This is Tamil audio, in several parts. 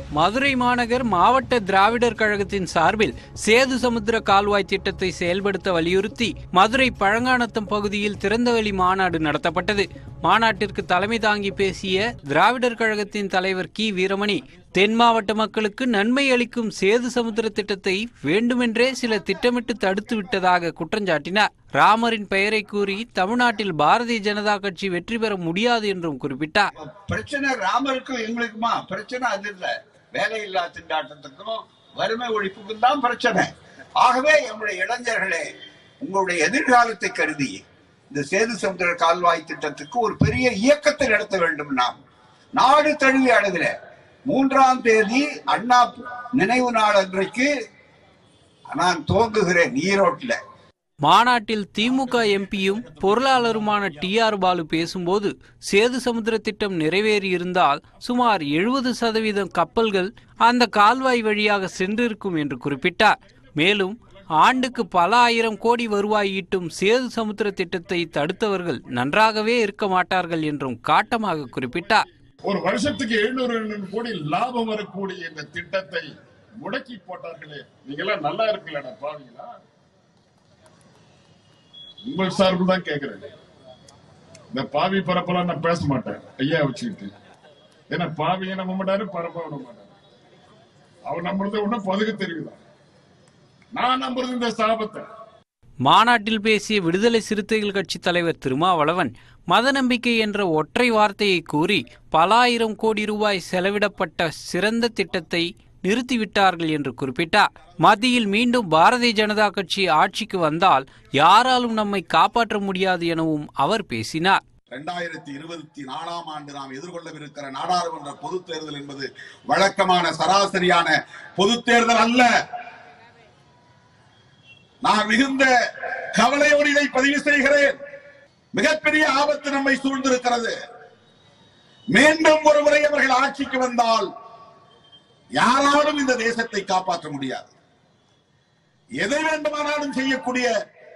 மதுரை மாநகர் மாவட்ட திராவிடர் கழகத்தின் சார்பில் சேது சமுத்திர கால்வாய் திட்டத்தை செயல்படுத்த வலியுறுத்தி மதுரை பழங்கானத்தம் பகுதியில் திறந்தவெளி மாநாடு நடத்தப்பட்டது மாநாட்டிற்கு தலைமை தாங்கி பேசிய திராவிடர் கழகத்தின் தலைவர் கி வீரமணி தென் மாவட்ட மக்களுக்கு நன்மை அளிக்கும் சேது சமுத்திர திட்டத்தை வேண்டுமென்றே சில திட்டமிட்டு தடுத்து விட்டதாக குற்றஞ்சாட்டினார் ராமரின் பெயரை கூறி தமிழ்நாட்டில் பாரதிய ஜனதா கட்சி வெற்றி பெற முடியாது என்றும் குறிப்பிட்டார் பிரச்சனை ராமருக்கும் எங்களுக்குமா பிரச்சனை அது இல்ல வேலையில்லா திண்டாட்டத்துக்கும் வறுமை ஒழிப்புக்கும் தான் பிரச்சனை ஆகவே எங்களுடைய இளைஞர்களே உங்களுடைய எதிர்காலத்தை கருதி இந்த சேது சமுத்திர கால்வாய் திட்டத்துக்கு ஒரு பெரிய இயக்கத்தை நடத்த வேண்டும் நாம் நாடு தழுவிய அளவில் மூன்றாம் தேதி அண்ணா நினைவு நாள் அன்றைக்கு நான் துவங்குகிறேன் ஈரோட்டில் மாநாட்டில் திமுக எம்பியும் பொருளாளருமான டி ஆர் பாலு பேசும்போது சேது சமுத்திர திட்டம் நிறைவேறியிருந்தால் சுமார் எழுபது சதவீதம் கப்பல்கள் அந்த கால்வாய் வழியாக சென்றிருக்கும் என்று குறிப்பிட்டார் மேலும் ஆண்டுக்கு பல ஆயிரம் கோடி வருவாய் ஈட்டும் சேது சமுத்திர திட்டத்தை தடுத்தவர்கள் நன்றாகவே இருக்க மாட்டார்கள் என்றும் காட்டமாக குறிப்பிட்டார் ஒரு வருஷத்துக்கு எழுநூறு எழுநூறு கோடி லாபம் வரக்கூடிய இந்த திட்டத்தை முடக்கி போட்டார்களே நீங்க எல்லாம் நல்லா இருக்கலடா பாவீங்களா உங்கள் சார்பில் தான் கேக்குறேன் இந்த பாவி பரப்பெல்லாம் நான் பேச மாட்டேன் ஐயா வச்சுக்கிட்டு ஏன்னா பாவியை நம்ப மாட்டாரு பரப்ப விட மாட்டாரு அவர் நம்புறது ஒண்ணும் பதுக்க தெரியுதா நான் நம்புறது இந்த சாபத்தை மாநாட்டில் பேசிய விடுதலை சிறுத்தைகள் கட்சி தலைவர் திருமாவளவன் மத நம்பிக்கை என்ற ஒற்றை வார்த்தையை கூறி பல ஆயிரம் கோடி ரூபாய் செலவிடப்பட்ட சிறந்த திட்டத்தை நிறுத்திவிட்டார்கள் என்று குறிப்பிட்டார் மத்தியில் மீண்டும் பாரதிய ஜனதா கட்சி ஆட்சிக்கு வந்தால் யாராலும் நம்மை காப்பாற்ற முடியாது எனவும் அவர் பேசினார் இரண்டாயிரத்தி இருபத்தி நாலாம் ஆண்டு நாம் எதிர்கொள்ளவிருக்கிற நாடாளுமன்ற பொதுத் தேர்தல் என்பது வழக்கமான சராசரியான பொதுத் தேர்தல் அல்ல நான் மிகுந்த கவலையோடு இதை பதிவு செய்கிறேன் மிகப்பெரிய ஆபத்து நம்மை சூழ்ந்திருக்கிறது மீண்டும் ஒரு முறை அவர்கள் ஆட்சிக்கு வந்தால் யாராலும் இந்த தேசத்தை காப்பாற்ற முடியாது எதை வேண்டுமானாலும் செய்யக்கூடிய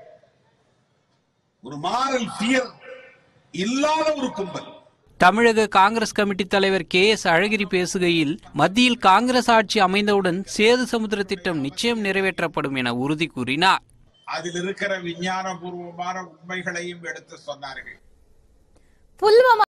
ஒரு மாறல் ஃபியர் இல்லாத ஒரு கும்பல் தமிழக காங்கிரஸ் கமிட்டி தலைவர் கே எஸ் அழகிரி பேசுகையில் மத்தியில் காங்கிரஸ் ஆட்சி அமைந்தவுடன் சேது சமுத்திர திட்டம் நிச்சயம் நிறைவேற்றப்படும் என உறுதி கூறினார் அதில் இருக்கிற விஞ்ஞானபூர்வமான உண்மைகளையும் எடுத்து சொன்னார்கள் புல்வாமா